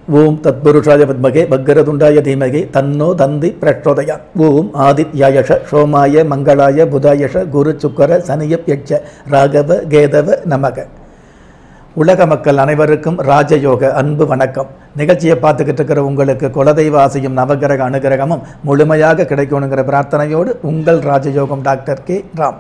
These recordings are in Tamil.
ஓம் தத்புருஷாய பத்மகே பக்கரதுண்டாய தீமகே தன்னோ தந்தி பிரச்சோதயா ஓம் ஆதித்யாயஷ சோமாய மங்களாய புதாயஷ குரு சுக்கர சனியப் யட்ச ராகவ கேதவ நமக உலக மக்கள் அனைவருக்கும் ராஜயோக அன்பு வணக்கம் நிகழ்ச்சியை பார்த்துக்கிட்டு இருக்கிற உங்களுக்கு குலதெய்வ ஆசையும் நவகிரக அனுகிரகமும் முழுமையாக கிடைக்கணுங்கிற பிரார்த்தனையோடு உங்கள் ராஜயோகம் டாக்டர் கே ராம்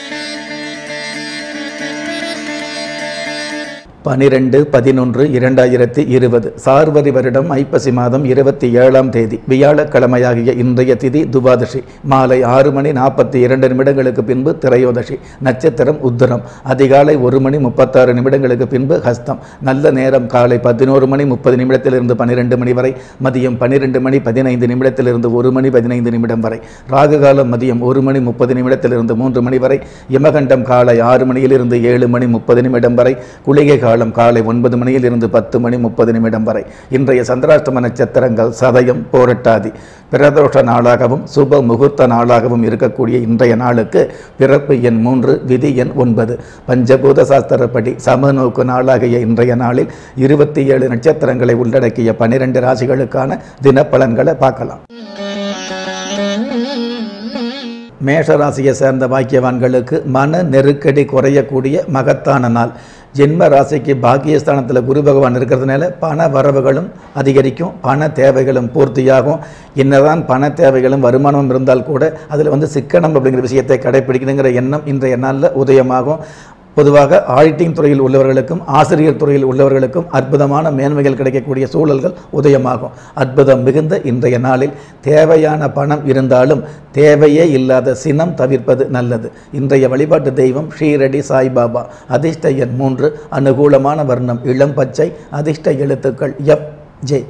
பனிரெண்டு பதினொன்று இரண்டாயிரத்தி இருபது சார்வரி வருடம் ஐப்பசி மாதம் இருபத்தி ஏழாம் தேதி வியாழக்கிழமையாகிய இன்றைய திதி துவாதசி மாலை ஆறு மணி நாற்பத்தி இரண்டு நிமிடங்களுக்கு பின்பு திரையோதசி நட்சத்திரம் உத்தரம் அதிகாலை ஒரு மணி முப்பத்தாறு நிமிடங்களுக்கு பின்பு ஹஸ்தம் நல்ல நேரம் காலை பதினோரு மணி முப்பது நிமிடத்திலிருந்து பன்னிரெண்டு மணி வரை மதியம் பன்னிரெண்டு மணி பதினைந்து நிமிடத்திலிருந்து ஒரு மணி பதினைந்து நிமிடம் வரை ராகு காலம் மதியம் ஒரு மணி முப்பது நிமிடத்திலிருந்து மூன்று மணி வரை யமகண்டம் காலை ஆறு மணியிலிருந்து ஏழு மணி முப்பது நிமிடம் வரை குளிகை காலம் காலை ஒன்பது மணியில் இருந்து பத்து மணி முப்பது நிமிடம் வரை இன்றைய சந்திராஷ்டம நட்சத்திரங்கள் சதயம் போரட்டாதி பிரதோஷ நாளாகவும் சுப முகூர்த்த நாளாகவும் இருக்கக்கூடிய இன்றைய நாளுக்கு பிறப்பு எண் மூன்று விதி எண் ஒன்பது பஞ்சபூத சாஸ்திரப்படி சமநோக்கு நாளாகிய இன்றைய நாளில் இருபத்தி ஏழு நட்சத்திரங்களை உள்ளடக்கிய பனிரெண்டு ராசிகளுக்கான தினப்பலன்களை பார்க்கலாம் மேஷராசியை சேர்ந்த பாக்கியவான்களுக்கு மன நெருக்கடி குறையக்கூடிய மகத்தான நாள் ஜென்ம ராசிக்கு பாக்கியஸ்தானத்தில் குரு பகவான் இருக்கிறதுனால பண வரவுகளும் அதிகரிக்கும் பண தேவைகளும் பூர்த்தியாகும் என்னதான் பண தேவைகளும் வருமானமும் இருந்தால் கூட அதில் வந்து சிக்கனம் அப்படிங்கிற விஷயத்தை கடைப்பிடிக்கணுங்கிற எண்ணம் இன்றைய நாளில் உதயமாகும் பொதுவாக ஆடிட்டிங் துறையில் உள்ளவர்களுக்கும் ஆசிரியர் துறையில் உள்ளவர்களுக்கும் அற்புதமான மேன்மைகள் கிடைக்கக்கூடிய சூழல்கள் உதயமாகும் அற்புதம் மிகுந்த இன்றைய நாளில் தேவையான பணம் இருந்தாலும் தேவையே இல்லாத சினம் தவிர்ப்பது நல்லது இன்றைய வழிபாட்டு தெய்வம் ஸ்ரீரடி சாய்பாபா அதிர்ஷ்ட எண் மூன்று அனுகூலமான வர்ணம் இளம் பச்சை அதிர்ஷ்ட எழுத்துக்கள் எஃப் ஜே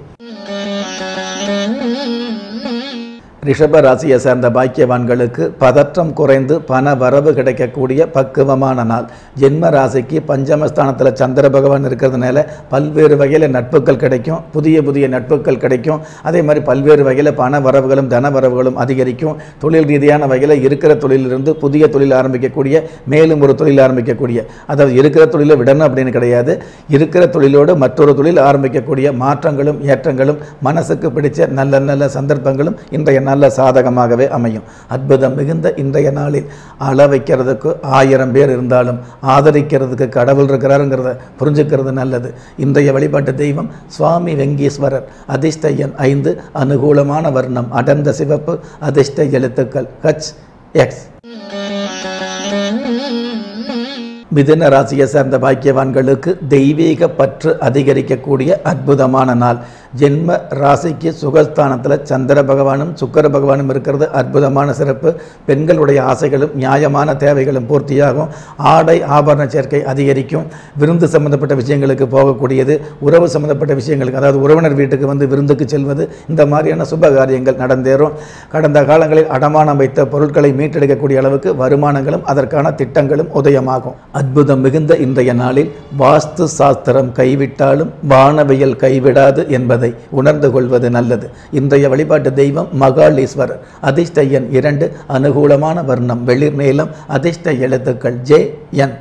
ரிஷப ராசியை சேர்ந்த பாக்கியவான்களுக்கு பதற்றம் குறைந்து பண வரவு கிடைக்கக்கூடிய பக்குவமான நாள் ஜென்ம ராசிக்கு பஞ்சமஸ்தானத்தில் சந்திர பகவான் இருக்கிறதுனால பல்வேறு வகையில் நட்புகள் கிடைக்கும் புதிய புதிய நட்புகள் கிடைக்கும் அதே மாதிரி பல்வேறு வகையில் பண வரவுகளும் தன வரவுகளும் அதிகரிக்கும் தொழில் ரீதியான வகையில் இருக்கிற தொழிலிருந்து புதிய தொழில் ஆரம்பிக்கக்கூடிய மேலும் ஒரு தொழில் ஆரம்பிக்கக்கூடிய அதாவது இருக்கிற தொழிலை விடணும் அப்படின்னு கிடையாது இருக்கிற தொழிலோடு மற்றொரு தொழில் ஆரம்பிக்கக்கூடிய மாற்றங்களும் ஏற்றங்களும் மனசுக்கு பிடிச்ச நல்ல நல்ல சந்தர்ப்பங்களும் இன்றைய நல்ல சாதகமாகவே அமையும் அற்புதம் மிகுந்த இன்றைய நாளில் அள வைக்கிறதுக்கு ஆயிரம் பேர் இருந்தாலும் ஆதரிக்கிறதுக்கு கடவுள் இருக்கிறாருங்கிறத புரிஞ்சுக்கிறது நல்லது இன்றைய வழிபாட்டு தெய்வம் சுவாமி வெங்கீஸ்வரர் அதிர்ஷ்ட எண் ஐந்து அனுகூலமான வர்ணம் அடர்ந்த சிவப்பு அதிர்ஷ்ட எழுத்துக்கள் ஹச் எக்ஸ் மிதுன ராசியை சேர்ந்த பாக்கியவான்களுக்கு தெய்வீக பற்று அதிகரிக்கக்கூடிய அற்புதமான நாள் ஜென்ம ராசிக்கு சுகஸ்தானத்தில் சந்திர பகவானும் சுக்கர பகவானும் இருக்கிறது அற்புதமான சிறப்பு பெண்களுடைய ஆசைகளும் நியாயமான தேவைகளும் பூர்த்தியாகும் ஆடை ஆபரண சேர்க்கை அதிகரிக்கும் விருந்து சம்பந்தப்பட்ட விஷயங்களுக்கு போகக்கூடியது உறவு சம்பந்தப்பட்ட விஷயங்களுக்கு அதாவது உறவினர் வீட்டுக்கு வந்து விருந்துக்கு செல்வது இந்த மாதிரியான சுப காரியங்கள் நடந்தேறும் கடந்த காலங்களில் அடமானம் வைத்த பொருட்களை மீட்டெடுக்கக்கூடிய அளவுக்கு வருமானங்களும் அதற்கான திட்டங்களும் உதயமாகும் அற்புதம் மிகுந்த இன்றைய நாளில் வாஸ்து சாஸ்திரம் கைவிட்டாலும் வானவியல் கைவிடாது என்பதை உணர்ந்து கொள்வது நல்லது இன்றைய வழிபாட்டு தெய்வம் மகாளீஸ்வரர் அதிர்ஷ்ட எண் இரண்டு அனுகூலமான வர்ணம் வெளிர் நீளம் அதிர்ஷ்ட எழுத்துக்கள் ஜே என்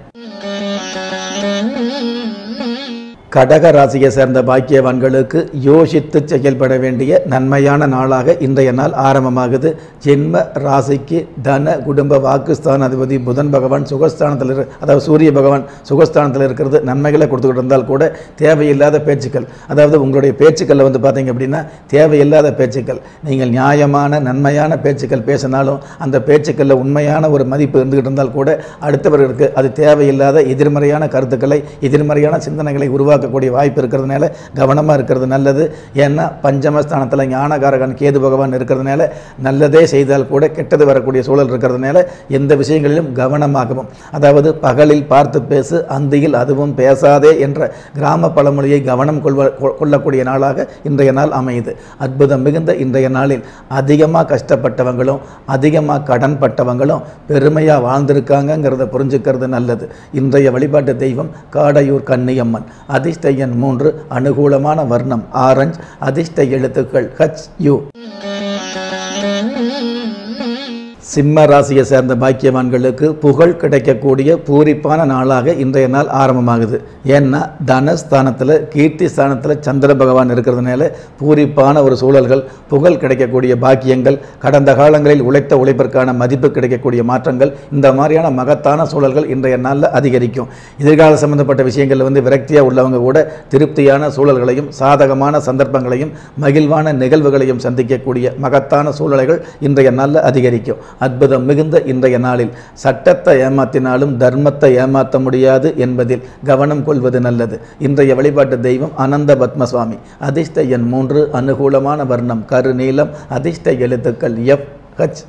கடக ராசியை சேர்ந்த பாக்கியவான்களுக்கு யோசித்து செயல்பட வேண்டிய நன்மையான நாளாக இன்றைய நாள் ஆரம்பமாகுது ஜென்ம ராசிக்கு தன குடும்ப வாக்குஸ்தான அதிபதி புதன் பகவான் சுகஸ்தானத்தில் இரு அதாவது சூரிய பகவான் சுகஸ்தானத்தில் இருக்கிறது நன்மைகளை கொடுத்துக்கிட்டு இருந்தால் கூட தேவையில்லாத பேச்சுக்கள் அதாவது உங்களுடைய பேச்சுக்களில் வந்து பார்த்தீங்க அப்படின்னா தேவையில்லாத பேச்சுக்கள் நீங்கள் நியாயமான நன்மையான பேச்சுக்கள் பேசினாலும் அந்த பேச்சுக்களில் உண்மையான ஒரு மதிப்பு இருந்துகிட்டு இருந்தால் கூட அடுத்தவர்களுக்கு அது தேவையில்லாத எதிர்மறையான கருத்துக்களை எதிர்மறையான சிந்தனைகளை உருவாக்க உருவாக்கக்கூடிய வாய்ப்பு இருக்கிறதுனால கவனமாக இருக்கிறது நல்லது ஏன்னா பஞ்சமஸ்தானத்தில் ஞானகாரகன் கேது பகவான் இருக்கிறதுனால நல்லதே செய்தால் கூட கெட்டது வரக்கூடிய சூழல் இருக்கிறதுனால எந்த விஷயங்களிலும் கவனமாகவும் அதாவது பகலில் பார்த்து பேசு அந்தியில் அதுவும் பேசாதே என்ற கிராம பழமொழியை கவனம் கொள்வ கொ- கொள்ளக்கூடிய நாளாக இன்றைய நாள் அமையுது அற்புதம் மிகுந்த இன்றைய நாளில் அதிகமாக கஷ்டப்பட்டவங்களும் அதிகமாக கடன் பட்டவங்களும் பெருமையாக வாழ்ந்திருக்காங்கங்கிறத புரிஞ்சுக்கிறது நல்லது இன்றைய வழிபாட்டு தெய்வம் காடையூர் கன்னியம்மன் அதிர்ஷ்ட எண் மூன்று அனுகூலமான வர்ணம் ஆரஞ்சு அதிர்ஷ்ட எழுத்துக்கள் ஹச் யூ சிம்ம ராசியை சேர்ந்த பாக்கியவான்களுக்கு புகழ் கிடைக்கக்கூடிய பூரிப்பான நாளாக இன்றைய நாள் ஆரம்பமாகுது ஏன்னா தனஸ்தானத்தில் கீர்த்தி ஸ்தானத்தில் சந்திர பகவான் இருக்கிறதுனால பூரிப்பான ஒரு சூழல்கள் புகழ் கிடைக்கக்கூடிய பாக்கியங்கள் கடந்த காலங்களில் உழைத்த உழைப்பிற்கான மதிப்பு கிடைக்கக்கூடிய மாற்றங்கள் இந்த மாதிரியான மகத்தான சூழல்கள் இன்றைய நாளில் அதிகரிக்கும் எதிர்கால சம்பந்தப்பட்ட விஷயங்களில் வந்து விரக்தியாக உள்ளவங்க கூட திருப்தியான சூழல்களையும் சாதகமான சந்தர்ப்பங்களையும் மகிழ்வான நிகழ்வுகளையும் சந்திக்கக்கூடிய மகத்தான சூழல்கள் இன்றைய நாளில் அதிகரிக்கும் அற்புதம் மிகுந்த இன்றைய நாளில் சட்டத்தை ஏமாத்தினாலும் தர்மத்தை ஏமாற்ற முடியாது என்பதில் கவனம் கொள்வது நல்லது இன்றைய வழிபாட்டு தெய்வம் அனந்த பத்மசுவாமி அதிர்ஷ்ட எண் மூன்று அனுகூலமான வர்ணம் கருநீலம் அதிர்ஷ்ட எழுத்துக்கள் எஃப் ஹச்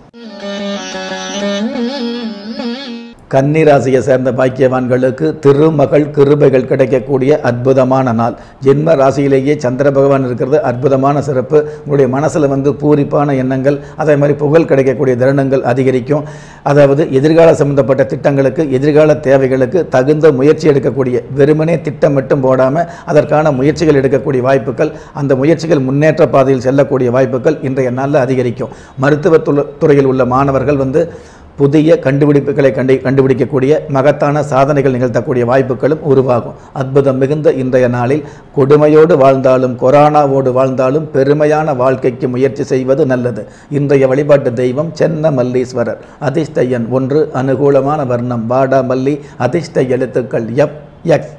கன்னிராசியை சேர்ந்த பாக்கியவான்களுக்கு திருமகள் கிருபைகள் கிடைக்கக்கூடிய அற்புதமான நாள் ஜென்ம ராசியிலேயே சந்திர பகவான் இருக்கிறது அற்புதமான சிறப்பு உங்களுடைய மனசில் வந்து பூரிப்பான எண்ணங்கள் அதே மாதிரி புகழ் கிடைக்கக்கூடிய தருணங்கள் அதிகரிக்கும் அதாவது எதிர்கால சம்பந்தப்பட்ட திட்டங்களுக்கு எதிர்கால தேவைகளுக்கு தகுந்த முயற்சி எடுக்கக்கூடிய வெறுமனே திட்டம் மட்டும் போடாமல் அதற்கான முயற்சிகள் எடுக்கக்கூடிய வாய்ப்புகள் அந்த முயற்சிகள் முன்னேற்ற பாதையில் செல்லக்கூடிய வாய்ப்புகள் இன்றைய நாளில் அதிகரிக்கும் மருத்துவ துறையில் உள்ள மாணவர்கள் வந்து புதிய கண்டுபிடிப்புகளை கண்டு கண்டுபிடிக்கக்கூடிய மகத்தான சாதனைகள் நிகழ்த்தக்கூடிய வாய்ப்புகளும் உருவாகும் அற்புதம் மிகுந்த இன்றைய நாளில் கொடுமையோடு வாழ்ந்தாலும் கொரோனாவோடு வாழ்ந்தாலும் பெருமையான வாழ்க்கைக்கு முயற்சி செய்வது நல்லது இன்றைய வழிபாட்டு தெய்வம் சென்ன மல்லீஸ்வரர் அதிர்ஷ்ட எண் ஒன்று அனுகூலமான வர்ணம் பாடா மல்லி அதிர்ஷ்ட எழுத்துக்கள் எப் எக்ஸ்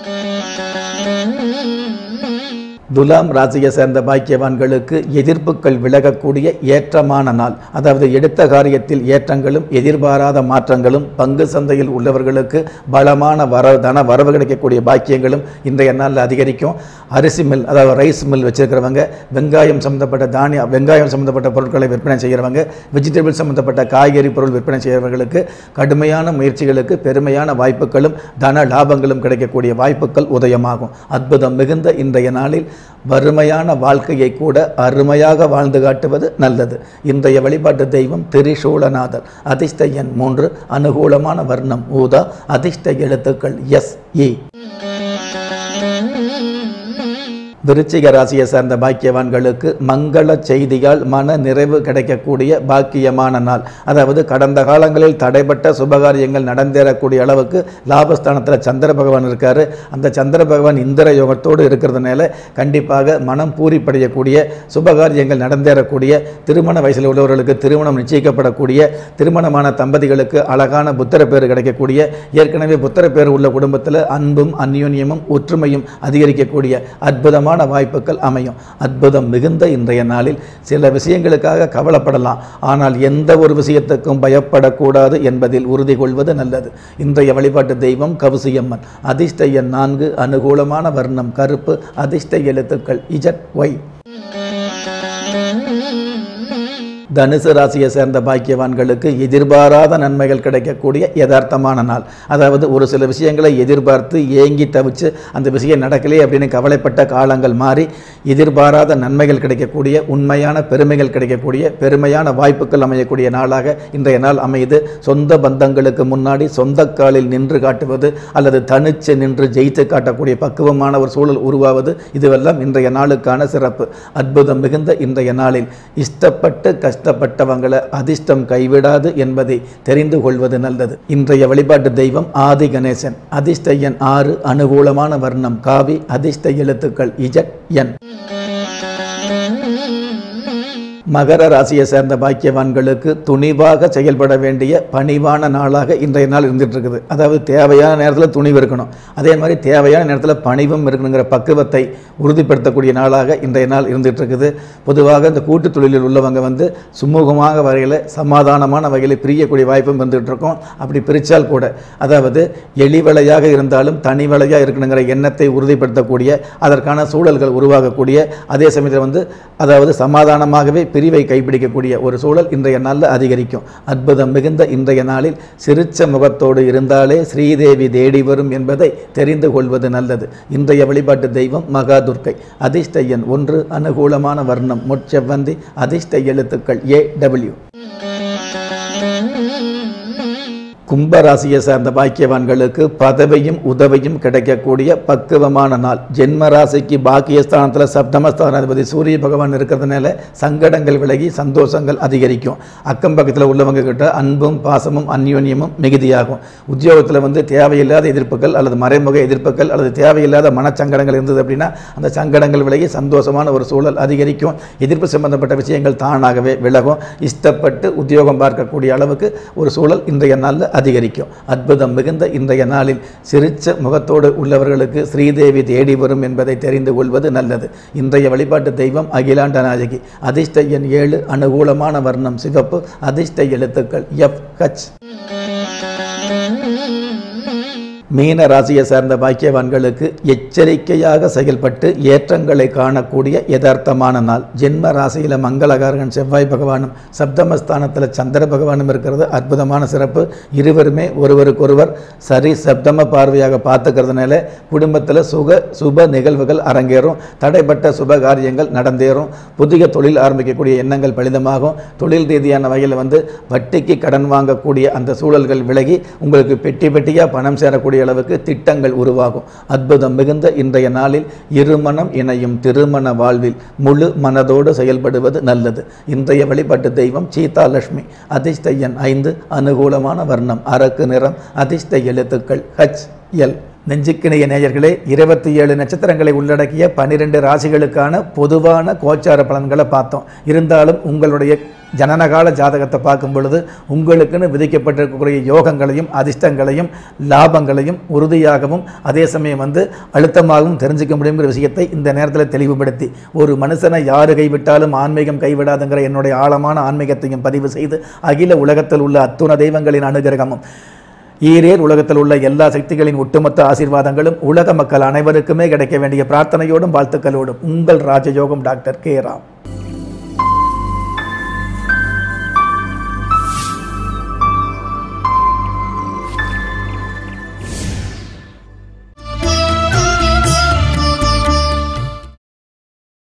துலாம் ராசியை சேர்ந்த பாக்கியவான்களுக்கு எதிர்ப்புகள் விலகக்கூடிய ஏற்றமான நாள் அதாவது எடுத்த காரியத்தில் ஏற்றங்களும் எதிர்பாராத மாற்றங்களும் பங்கு சந்தையில் உள்ளவர்களுக்கு பலமான வர தன வரவு கிடைக்கக்கூடிய பாக்கியங்களும் இன்றைய நாளில் அதிகரிக்கும் அரிசி மில் அதாவது ரைஸ் மில் வச்சிருக்கிறவங்க வெங்காயம் சம்மந்தப்பட்ட தானிய வெங்காயம் சம்மந்தப்பட்ட பொருட்களை விற்பனை செய்கிறவங்க வெஜிடபிள் சம்மந்தப்பட்ட காய்கறி பொருள் விற்பனை செய்கிறவர்களுக்கு கடுமையான முயற்சிகளுக்கு பெருமையான வாய்ப்புகளும் தன லாபங்களும் கிடைக்கக்கூடிய வாய்ப்புகள் உதயமாகும் அற்புதம் மிகுந்த இன்றைய நாளில் வறுமையான வாழ்க்கையை கூட அருமையாக வாழ்ந்து காட்டுவது நல்லது இன்றைய வழிபாட்டு தெய்வம் திரிசூலநாதர் அதிர்ஷ்ட எண் மூன்று அனுகூலமான வர்ணம் ஊதா அதிர்ஷ்ட எழுத்துக்கள் எஸ் இ விருச்சிக ராசியை சேர்ந்த பாக்கியவான்களுக்கு மங்கள செய்தியால் மன நிறைவு கிடைக்கக்கூடிய பாக்கியமான நாள் அதாவது கடந்த காலங்களில் தடைப்பட்ட சுபகாரியங்கள் நடந்தேறக்கூடிய அளவுக்கு லாபஸ்தானத்தில் சந்திர பகவான் இருக்கார் அந்த சந்திர பகவான் இந்திர யோகத்தோடு இருக்கிறதுனால கண்டிப்பாக மனம் பூரிப்படையக்கூடிய சுபகாரியங்கள் நடந்தேறக்கூடிய திருமண வயசில் உள்ளவர்களுக்கு திருமணம் நிச்சயிக்கப்படக்கூடிய திருமணமான தம்பதிகளுக்கு அழகான புத்திர பேர் கிடைக்கக்கூடிய ஏற்கனவே புத்திர பேர் உள்ள குடும்பத்தில் அன்பும் அந்யோன்யமும் ஒற்றுமையும் அதிகரிக்கக்கூடிய அற்புதமான அற்புதமான வாய்ப்புகள் அமையும் அற்புதம் மிகுந்த இன்றைய நாளில் சில விஷயங்களுக்காக கவலைப்படலாம் ஆனால் எந்த ஒரு விஷயத்துக்கும் பயப்படக்கூடாது என்பதில் உறுதி கொள்வது நல்லது இன்றைய வழிபாட்டு தெய்வம் கவுசியம்மன் அதிர்ஷ்ட எண் நான்கு அனுகூலமான வர்ணம் கருப்பு அதிர்ஷ்ட எழுத்துக்கள் இஜட் ஒய் தனுசு ராசியை சேர்ந்த பாக்கியவான்களுக்கு எதிர்பாராத நன்மைகள் கிடைக்கக்கூடிய யதார்த்தமான நாள் அதாவது ஒரு சில விஷயங்களை எதிர்பார்த்து ஏங்கி தவிச்சு அந்த விஷயம் நடக்கலையே அப்படின்னு கவலைப்பட்ட காலங்கள் மாறி எதிர்பாராத நன்மைகள் கிடைக்கக்கூடிய உண்மையான பெருமைகள் கிடைக்கக்கூடிய பெருமையான வாய்ப்புகள் அமையக்கூடிய நாளாக இன்றைய நாள் அமையுது சொந்த பந்தங்களுக்கு முன்னாடி சொந்த காலில் நின்று காட்டுவது அல்லது தனிச்சு நின்று ஜெயித்து காட்டக்கூடிய பக்குவமான ஒரு சூழல் உருவாவது இதுவெல்லாம் இன்றைய நாளுக்கான சிறப்பு அற்புதம் மிகுந்த இன்றைய நாளில் இஷ்டப்பட்டு கஷ்ட கஷ்டப்பட்டவங்களை அதிர்ஷ்டம் கைவிடாது என்பதை தெரிந்து கொள்வது நல்லது இன்றைய வழிபாட்டு தெய்வம் ஆதி கணேசன் அதிர்ஷ்ட எண் ஆறு அனுகூலமான வர்ணம் காவி அதிர்ஷ்ட எழுத்துக்கள் இஜட் என் மகர ராசியை சேர்ந்த பாக்கியவான்களுக்கு துணிவாக செயல்பட வேண்டிய பணிவான நாளாக இன்றைய நாள் இருந்துட்டு இருக்குது அதாவது தேவையான நேரத்தில் துணிவு இருக்கணும் அதே மாதிரி தேவையான நேரத்தில் பணிவும் இருக்கணுங்கிற பக்குவத்தை உறுதிப்படுத்தக்கூடிய நாளாக இன்றைய நாள் இருந்துட்டு இருக்குது பொதுவாக இந்த கூட்டு தொழிலில் உள்ளவங்க வந்து சுமூகமாக வகையில் சமாதானமான வகையில் பிரியக்கூடிய வாய்ப்பும் இருந்துகிட்டு இருக்கோம் அப்படி பிரித்தால் கூட அதாவது எளிவலையாக இருந்தாலும் தனி வலையாக இருக்கணுங்கிற எண்ணத்தை உறுதிப்படுத்தக்கூடிய அதற்கான சூழல்கள் உருவாகக்கூடிய அதே சமயத்தில் வந்து அதாவது சமாதானமாகவே பிரிவை கைப்பிடிக்கக்கூடிய ஒரு சூழல் இன்றைய நாளில் அதிகரிக்கும் அற்புதம் மிகுந்த இன்றைய நாளில் சிரிச்ச முகத்தோடு இருந்தாலே ஸ்ரீதேவி தேடி வரும் என்பதை தெரிந்து கொள்வது நல்லது இன்றைய வழிபாட்டு தெய்வம் மகா துர்க்கை அதிர்ஷ்ட எண் ஒன்று அனுகூலமான வர்ணம் முட்செவ்வந்தி அதிர்ஷ்ட எழுத்துக்கள் ஏ டபிள்யூ கும்ப ராசியை சார்ந்த பாக்கியவான்களுக்கு பதவியும் உதவியும் கிடைக்கக்கூடிய பக்குவமான நாள் ஜென்ம ராசிக்கு பாக்கியஸ்தானத்தில் சப்தமஸ்தானாதிபதி சூரிய பகவான் இருக்கிறதுனால சங்கடங்கள் விலகி சந்தோஷங்கள் அதிகரிக்கும் அக்கம் பக்கத்தில் உள்ளவங்க கிட்ட அன்பும் பாசமும் அந்யோன்யமும் மிகுதியாகும் உத்தியோகத்தில் வந்து தேவையில்லாத எதிர்ப்புகள் அல்லது மறைமுக எதிர்ப்புகள் அல்லது தேவையில்லாத மனச்சங்கடங்கள் இருந்தது அப்படின்னா அந்த சங்கடங்கள் விலகி சந்தோஷமான ஒரு சூழல் அதிகரிக்கும் எதிர்ப்பு சம்பந்தப்பட்ட விஷயங்கள் தானாகவே விலகும் இஷ்டப்பட்டு உத்தியோகம் பார்க்கக்கூடிய அளவுக்கு ஒரு சூழல் இன்றைய நாளில் அதிகரிக்கும் அற்புதம் மிகுந்த இன்றைய நாளில் சிரிச்ச முகத்தோடு உள்ளவர்களுக்கு ஸ்ரீதேவி தேடி வரும் என்பதை தெரிந்து கொள்வது நல்லது இன்றைய வழிபாட்டு தெய்வம் அகிலாண்ட நாயகி அதிர்ஷ்ட எண் ஏழு அனுகூலமான வர்ணம் சிவப்பு அதிர்ஷ்ட எழுத்துக்கள் எஃப் ஹச் மீன ராசியை சார்ந்த பாக்கியவான்களுக்கு எச்சரிக்கையாக செயல்பட்டு ஏற்றங்களை காணக்கூடிய யதார்த்தமான நாள் ஜென்ம ராசியில் மங்களகாரகன் செவ்வாய் பகவானும் சப்தமஸ்தானத்தில் சந்திர பகவானும் இருக்கிறது அற்புதமான சிறப்பு இருவருமே ஒருவருக்கொருவர் சரி சப்தம பார்வையாக பார்த்துக்கிறதுனால குடும்பத்தில் சுக சுப நிகழ்வுகள் அரங்கேறும் தடைப்பட்ட சுப காரியங்கள் நடந்தேறும் புதிய தொழில் ஆரம்பிக்கக்கூடிய எண்ணங்கள் பலிதமாகும் தொழில் ரீதியான வகையில் வந்து வட்டிக்கு கடன் வாங்கக்கூடிய அந்த சூழல்கள் விலகி உங்களுக்கு பெட்டி பெட்டியாக பணம் சேரக்கூடிய அளவுக்கு திட்டங்கள் உருவாகும் அற்புதம் மிகுந்த இன்றைய நாளில் இருமணம் இணையும் திருமண வாழ்வில் முழு மனதோடு செயல்படுவது நல்லது இன்றைய வழிபாட்டு தெய்வம் சீதா லட்சுமி அதிர்ஷ்ட எண் ஐந்து அனுகூலமான வர்ணம் அரக்கு நிறம் அதிர்ஷ்ட எழுத்துக்கள் ஹச் எல் நெஞ்சுக்கிணைய நேயர்களே இருபத்தி ஏழு நட்சத்திரங்களை உள்ளடக்கிய பன்னிரெண்டு ராசிகளுக்கான பொதுவான கோச்சார பலன்களை பார்த்தோம் இருந்தாலும் உங்களுடைய ஜனனகால ஜாதகத்தை பார்க்கும் பொழுது உங்களுக்குன்னு விதிக்கப்பட்டிருக்கக்கூடிய யோகங்களையும் அதிர்ஷ்டங்களையும் லாபங்களையும் உறுதியாகவும் அதே சமயம் வந்து அழுத்தமாகவும் தெரிஞ்சுக்க முடியுங்கிற விஷயத்தை இந்த நேரத்தில் தெளிவுபடுத்தி ஒரு மனுஷனை யாரு கைவிட்டாலும் ஆன்மீகம் கைவிடாதுங்கிற என்னுடைய ஆழமான ஆன்மீகத்தையும் பதிவு செய்து அகில உலகத்தில் உள்ள அத்துண தெய்வங்களின் அனுகிரகமும் ஈரேர் உலகத்தில் உள்ள எல்லா சக்திகளின் ஒட்டுமொத்த ஆசீர்வாதங்களும் உலக மக்கள் அனைவருக்குமே கிடைக்க வேண்டிய பிரார்த்தனையோடும் வாழ்த்துக்களோடும் உங்கள் ராஜயோகம் டாக்டர் கே ராம்